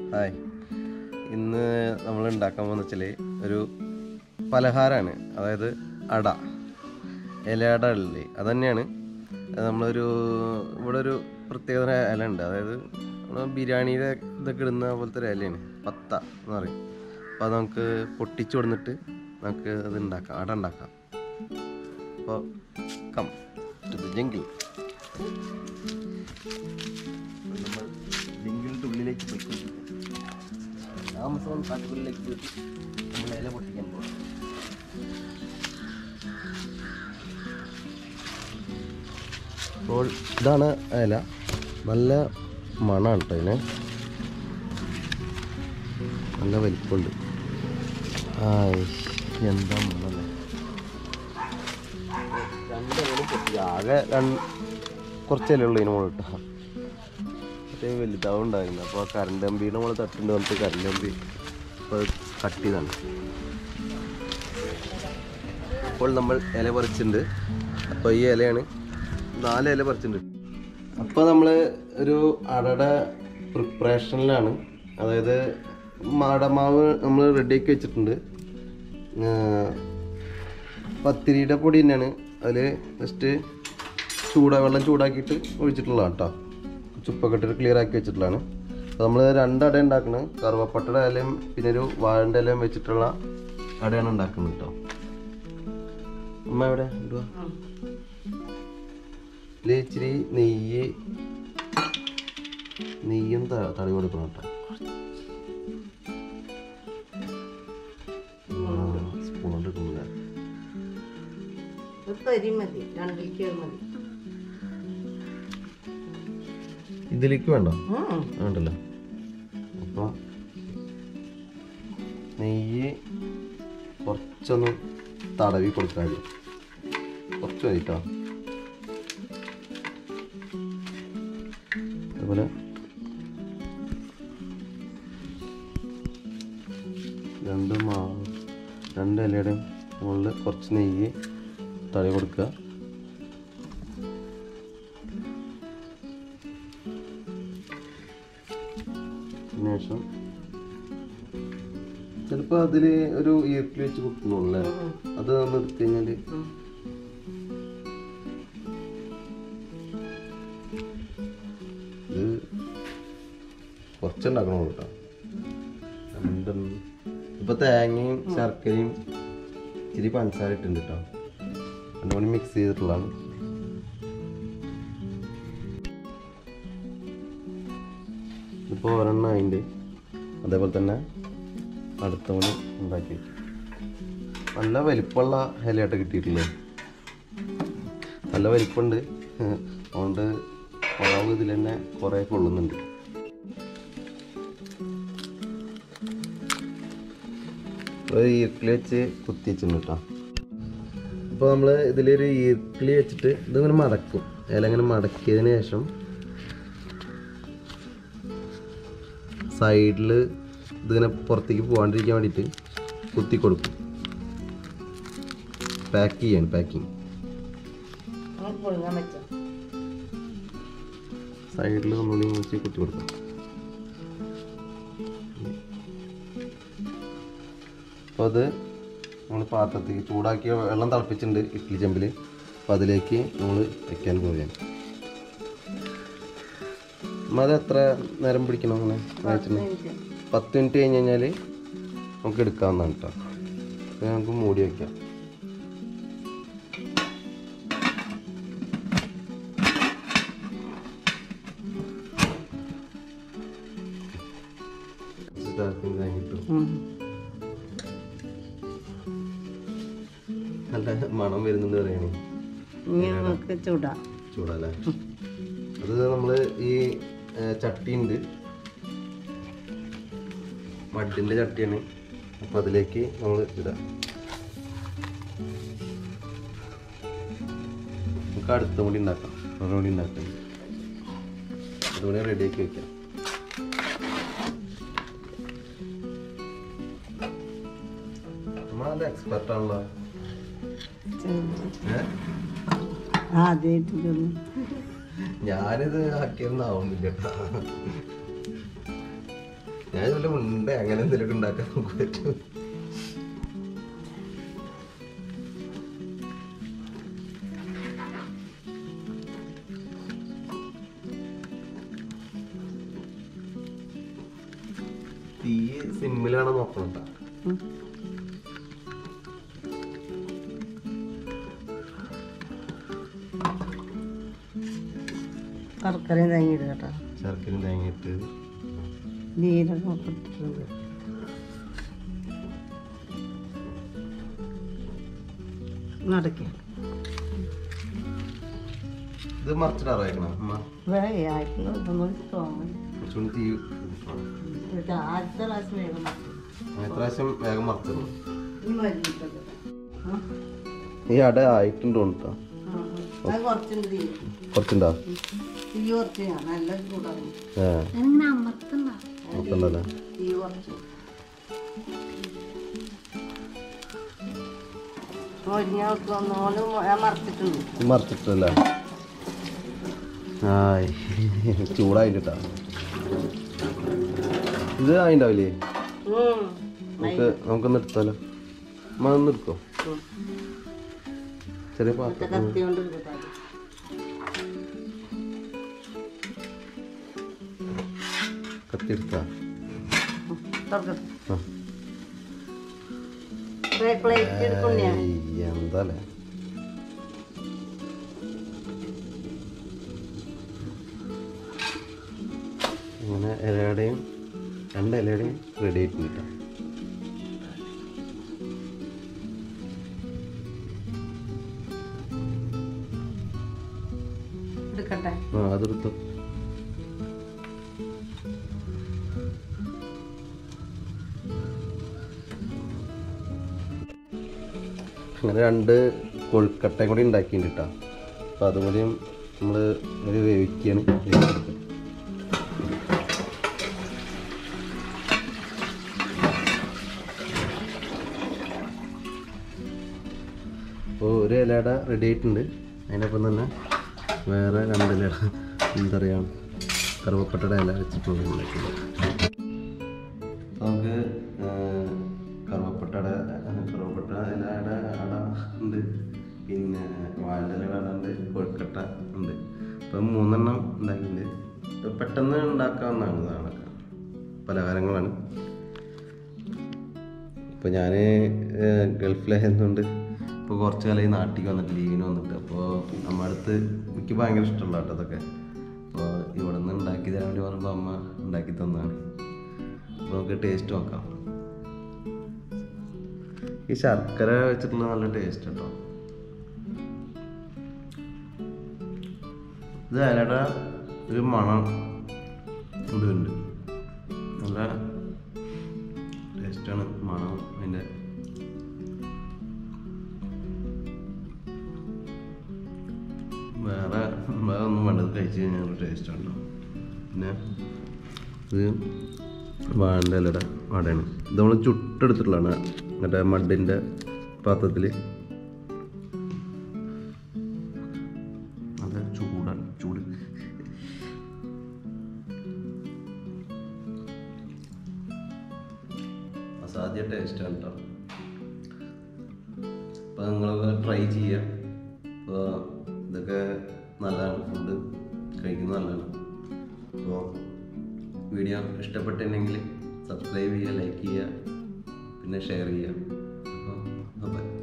Hi ഇന്ന് നമ്മൾ ഉണ്ടാക്കാൻ പോകുന്ന വെച്ചാൽ ഒരു പലഹാരമാണ് അതായത് അട ഇലയട ഇല്ലേ അത് തന്നെയാണ് അത് നമ്മളൊരു ഇവിടെ ഒരു പ്രത്യേകത ഇല ഉണ്ട് അതായത് നമ്മള് ബിരിയാണിയുടെ ഇതൊക്കെ ഇടുന്ന പോലത്തെ ഒരു ഇലയാണ് പത്ത എന്ന് പറയും അപ്പോൾ അത് നമുക്ക് പൊട്ടിച്ചു കൊടുത്തിട്ട് നമുക്ക് അത് ഉണ്ടാക്കാം അട ഉണ്ടാക്കാം അപ്പോൾ കം ടു ദ ജംഗിൾ നമ്മൾ ജംഗിളിൻ്റെ ഉള്ളിലേക്ക് പോയിക്കൊണ്ടിരിക്കും താമസം കാട്ടുകളിലേക്ക് പോയിട്ട് നമ്മൾ ഇല പൊട്ടിക്കാൻ പോകും അപ്പോൾ ഇതാണ് ആ ഇല നല്ല മണമാണ് കേട്ടോ ഇതിന് നല്ല വലിപ്പമുണ്ട് ആയ് എന്താ മണല്ലേ രണ്ട് ഇലയും പൊട്ടി ആകെ രണ്ട് കുറച്ചല്ലേ ഉള്ളൂ ഇതിന് മുകളിൽ കേട്ടോ മറ്റേ വലുതാവുണ്ടായിരുന്നു അപ്പോൾ കറണ്ട് കമ്പിയുടെ നമ്മൾ തട്ടുണ്ട് വന്നിട്ട് കറണ്ട് കമ്പി ഇപ്പോൾ കട്ട് ചെയ്താണ് അപ്പോൾ നമ്മൾ ഇല പറിച്ചിട്ടുണ്ട് അപ്പോൾ ഈ ഇലയാണ് നാല് ഇല പറിച്ചിട്ടുണ്ട് അപ്പോൾ നമ്മൾ ഒരു അടയുടെ പ്രിപ്പറേഷനിലാണ് അതായത് അടമാവ് നമ്മൾ റെഡിയാക്കി വെച്ചിട്ടുണ്ട് ആ, പത്തിരിയുടെ പൊടി തന്നെയാണ് അതിൽ ജസ്റ്റ് ചൂടാ വെള്ളം ചൂടാക്കിയിട്ട് ഒഴിച്ചിട്ടുള്ളതാണ് കേട്ടോ ചുപ്പൊക്കെ ഇട്ടിട്ട് ക്ലിയർ ആക്കി വെച്ചിട്ടുള്ളതാണ് അപ്പോൾ നമ്മൾ രണ്ട് അട ഉണ്ടാക്കുന്നത് കറുവപ്പട്ടയുടെ ഇലയും പിന്നെ ഒരു വാഴൻ്റെ ഇലയും വെച്ചിട്ടുള്ള അടയാണ് ഉണ്ടാക്കുന്നത് കേട്ടോ അമ്മ എവിടെ ഇടുക ഇതിൽ ഇച്ചിരി നെയ്യ് നെയ്യും ത- തടവി കൊടുക്കണം കേട്ടോ സ്പൂൺ കൊണ്ട് ഇടുന്നില്ല ഒരു തരി മതി രണ്ടിലേക്ക് മതി ഇതിലേക്ക് വേണ്ട ഉം. വേണ്ടല്ലോ അപ്പോൾ നെയ്യ് കുറച്ചൊന്ന് തടവി കൊടുക്കാൻ മതി കുറച്ച് മതി കേട്ടോ അതുപോലെ രണ്ട് മാവ് രണ്ട് ഇലയുടെ മുകളിൽ കുറച്ച് നെയ്യ് തടവി കൊടുക്കുക അതിന് ശേഷം ചിലപ്പോൾ അതിൽ ഒരു ഈർക്കിൽ വെച്ച് കുത്തുന്നുള്ളേ അത് നമ്മൾ എടുത്തു കഴിഞ്ഞാൽ ഉം. ഇത് കുറച്ചുണ്ടാക്കണം കേട്ടോ രണ്ടും ഇപ്പൊ തേങ്ങയും ശർക്കരയും ഇച്ചിരി പഞ്ചസാര ഇട്ടുണ്ട് കേട്ടോ രണ്ടും കൂടി മിക്സ് ചെയ്തിട്ടുള്ളതാണ് ഇപ്പോൾ ഒരെണ്ണം അതിൻ്റെ അതേപോലെ തന്നെ അടുത്ത കൂടി ഉണ്ടാക്കി വെക്കും നല്ല വലിപ്പമുള്ള ഇലയായിട്ട് കിട്ടിയിട്ടില്ലേ നല്ല വലിപ്പമുണ്ട് അതുകൊണ്ട് മാവ് ഇതിൽ തന്നെ കുറേ കൊള്ളുന്നുണ്ട് ഒരു ഈർക്കിളി വെച്ച് കുത്തി വെച്ചിട്ടുണ്ട് കേട്ടോ അപ്പോൾ നമ്മൾ ഇതിലൊരു ഈർക്കിളി വെച്ചിട്ട് ഇതിങ്ങനെ മടക്കും ഇല ഇങ്ങനെ മടക്കിയതിന് ശേഷം സൈഡിൽ ഇതിങ്ങനെ പുറത്തേക്ക് പോകാണ്ടിരിക്കാൻ വേണ്ടിയിട്ട് കുത്തി കൊടുക്കും പാക്ക് ചെയ്യാൻ പാക്കിങ് നമുക്ക് പുഴുങ്ങാൻ വെച്ചോ സൈഡിൽ നമ്മൾ വെച്ച് കുത്തി കൊടുക്കും അപ്പോൾ അത് നമ്മൾ പാത്രത്തേക്ക് ചൂടാക്കിയ വെള്ളം തിളപ്പിച്ചിട്ടുണ്ട് ഇഡ്ഡലി ചെമ്പിൽ അപ്പോൾ അതിലേക്ക് നമ്മൾ വെക്കാൻ പോവുകയാണ് നമ്മൾ അത് എത്ര നേരം പിടിക്കണം അങ്ങനെ വായിച്ചിട്ടുണ്ട് മിനിറ്റ്. പത്ത് മിനിറ്റ് കഴിഞ്ഞ് കഴിഞ്ഞാൽ നമുക്ക് എടുക്കാവുന്നതാണ് കേട്ടോ അപ്പോൾ നമുക്ക് മൂടി വയ്ക്കാം ഇതാക്കും കഴിഞ്ഞിട്ടു ഉം. നല്ല മണം വരുന്നുണ്ട് പറയണേ ഇനി നമുക്ക് ചൂടാം ചൂടല്ലേ അത് നമ്മൾ ഈ ഏ, ചട്ടിയുണ്ട് മഡിൻ്റെ ചട്ടിയാണ് അപ്പോൾ അതിലേക്ക് നമ്മൾ ഇടാം നമുക്ക് അടുത്ത കൂടി ഉണ്ടാക്കാം ഒരെണ്ണം കൂടി ഉണ്ടാക്കാം അതുകൂടി റെഡിയാക്കി വെക്കാം നമ്മൾ നല്ല എക്സ്പെർട്ട് ആണല്ലോ ഏഹ് ആദ്യമായിട്ട് ചെന്നു ഞാനിത് ആക്കിയൊന്നും ആവുന്നില്ല കേട്ടോ ഞാൻ ഇതുപോലെ മുണ്ടേ അങ്ങനെ എന്തെങ്കിലുമൊക്കെ ഉണ്ടാക്കാൻ നമുക്ക് പറ്റും തീ സിമ്മിലാണ് നോക്കണം കേട്ടോ ഉം. ശർക്കരയും തേങ്ങ കേട്ടോ ശർക്കരയും തേങ്ങയിട്ട് ജീരകം ഒക്കെ ഇട്ടിട്ടുണ്ട് നടക്കാം ഇത് മറിച്ചിടാറായിക്കണം അമ്മ വേഗമായിട്ടുള്ള ഇതൊന്നും തോന്നുന്നു കുറച്ചുകൂടി തീ കൂട്ടണം. ഇത് ആദ്യത്തെ പ്രാവശ്യം വേഗം നടക്കും ആ, ഇപ്രാവശ്യം വേഗം മറിച്ചിടണം ഈ മരുന്നിട്ടത് ഈ അട ആയിട്ടുണ്ട് കേട്ടോ അത് കുറച്ചുണ്ട് തീ കുറച്ചുണ്ടോ തീ കുറച്ച് ഞാൻ നല്ല ചൂടാണ് ഏ നോക്കണ്ടല്ലേ തീ കുറച്ച് മൊരിഞ്ഞ ഒന്നോല് ഞാൻ മറച്ചിട്ടുണ്ട് ഇത് മറിച്ചിട്ടല്ലേ ആയി ചൂടായിട്ടാ ഇത് ആയിണ്ടാവില്ലേ ഉം. നമുക്ക് നമുക്കൊന്ന് എടുത്താലോ അമ്മ ഒന്ന് എടുക്കോ ഉം. ചെറിയ മറ്റേ പാത്രം കത്തി കൊണ്ട് എടുക്കട്ടെ കത്തി എടുത്താ തുറക്കട്ടെ ആ. പ്ലേറ്റ് എടുക്കും ഞാൻ ഏയ്, എന്താല്ലേ ഇങ്ങനെ ഇലയുടെയും രണ്ട് ഇലയുടെയും റെഡി ആയിട്ട് കിട്ടാം എടുക്കട്ടെ ആ അതെടുത്തു അങ്ങനെ രണ്ട് കൊഴുക്കട്ടയും കൂടി ഉണ്ടാക്കിയിട്ടുണ്ട് കേട്ടോ അപ്പോൾ അതുകൂടിയും നമ്മൾ ഒരു വേവിക്കുകയാണ് വേവിച്ചെടുക്കുക. അപ്പോൾ ഒരു ഇലയുടെ റെഡി ആയിട്ടുണ്ട് അതിനൊപ്പം തന്നെ വേറെ രണ്ട് ഇല എന്താ പറയുക കറുവപ്പട്ടയുടെ ഇല വെച്ചിട്ടുള്ള ഉണ്ടാക്കിയത് നമുക്ക് കറുവപ്പട്ടയുടെ കറുവപ്പട്ട ഇലയുടെ അട ഉണ്ട് പിന്നെ വാഴയിലയുടെ അട ഉണ്ട് കൊഴുക്കട്ട ഉണ്ട് ഇപ്പം മൂന്നെണ്ണം ഉണ്ടാക്കിയിട്ടുണ്ട് ഇപ്പം പെട്ടെന്ന് ഉണ്ടാക്കാവുന്നതാണ് ഇതാണൊക്കെ പലഹാരങ്ങളാണ് ഇപ്പോൾ ഞാൻ ഗൾഫിലായതുകൊണ്ട് ഇപ്പോൾ കുറച്ച് കാലം ഈ നാട്ടിലേക്ക് വന്നിട്ട് ലീവിന് വന്നിട്ട് അപ്പോൾ അമ്മ അടുത്ത് എനിക്ക് ഭയങ്കര ഇഷ്ടമുള്ള കേട്ടോ അതൊക്കെ അപ്പോൾ ഇവിടെ നിന്ന് ഉണ്ടാക്കി തരാൻ വേണ്ടി പറയുമ്പോൾ അമ്മ ഉണ്ടാക്കി തന്നതാണ് അപ്പോൾ നമുക്ക് ടേസ്റ്റ് നോക്കാം ഈ ശർക്കര വെച്ചിട്ടുള്ള നല്ല ടേസ്റ്റ് കേട്ടോ ഇത് ഇലയുടെ ഒരു മണം ഉണ്ട് നല്ല ടേസ്റ്റാണ് മണം അതിൻ്റെ വേറെ വേറെ ഒന്നും വേണ്ടത് കഴിച്ച് കഴിഞ്ഞാൽ ടേസ്റ്റ് ഉണ്ടോ പിന്നെ ഇത് വാഴൻ്റെ ഇലയുടെ വടയാണ് ഇത് നമ്മൾ ചുട്ടെടുത്തിട്ടുള്ളതാണ് മറ്റേ മഡിൻ്റെ പാത്രത്തിൽ അത് ചൂടാണ് ചൂട് അസാധ്യ ടേസ്റ്റാണ് കേട്ടോ അപ്പോൾ നിങ്ങളൊക്കെ ട്രൈ ചെയ്യുക അപ്പോൾ ഇതൊക്കെ നല്ലതാണ് ഫുഡ് കഴിക്കുന്നത് നല്ലതാണ് അപ്പോൾ വീഡിയോ ഇഷ്ടപ്പെട്ടിട്ടുണ്ടെങ്കിൽ സബ്സ്ക്രൈബ് ചെയ്യുക ലൈക്ക് ചെയ്യുക പിന്നെ ഷെയർ ചെയ്യുക അപ്പോൾ ബൈ